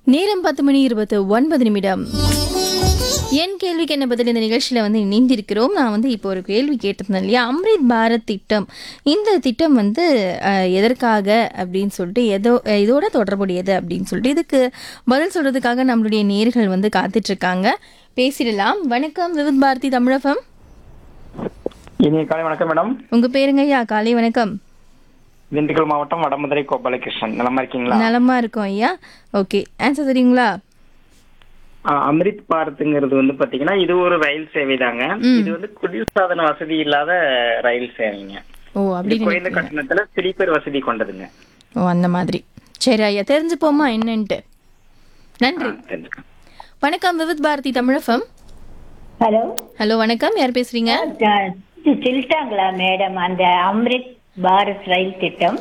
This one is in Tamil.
நேரம் பத்து மணி இருபத்து ஒன்பது நிமிடம் என் கேள்விக்கு என்ன பதில் இந்த நிகழ்ச்சியில் வந்து இணைந்திருக்கிறோம் நான் வந்து இப்போ ஒரு கேள்வி கேட்டிருந்தேன் இல்லையா அம்ரித் பாரத் திட்டம் இந்த திட்டம் வந்து அஹ், எதற்காக அப்படின்னு சொல்லிட்டு எதோ இதோட தொடர்புடையது அப்படின்னு சொல்லிட்டு இதுக்கு பதில் சொல்றதுக்காக நம்மளுடைய நேர்கள் வந்து காத்துட்டு இருக்காங்க பேசிடலாம் வணக்கம் விவித் பாரதி தமிழகம் இனிய காலை வணக்கம் மேடம் உங்க பேருங்க ஐயா காலை வணக்கம் திண்டுக்கல் மாவட்டம் வடமதுரை கோபாலகிருஷ்ணன் நலமா இருக்கீங்களா நலமா இருக்கோம் ஐயா ஓகே ஆன்சர் தெரியுங்களா ஆ, அம்ரித் பாரத்ங்கிறது வந்து பாத்தீங்கன்னா இது ஒரு ரயில் சேவை தாங்க இது வந்து குளிர்சாதன வசதி இல்லாத ரயில் சேவைங்க ஓ இது அப்படின்னு குறைந்த கட்டணத்துல ஸ்லீப்பர் வசதி கொண்டதுங்க ஓ அந்த மாதிரி சரி ஐயா தெரிஞ்சுப்போமா என்னன்ட்டு நன்றி தெரிஞ்சுக்க. வணக்கம் விவித் பாரதி தமிழகம் ஹலோ ஹலோ வணக்கம் யார் பேசுறீங்க அஹ், இது சொல்லிட்டாங்களா மேடம் அந்த அம்ரித் பாரத் ரயில் திட்டம்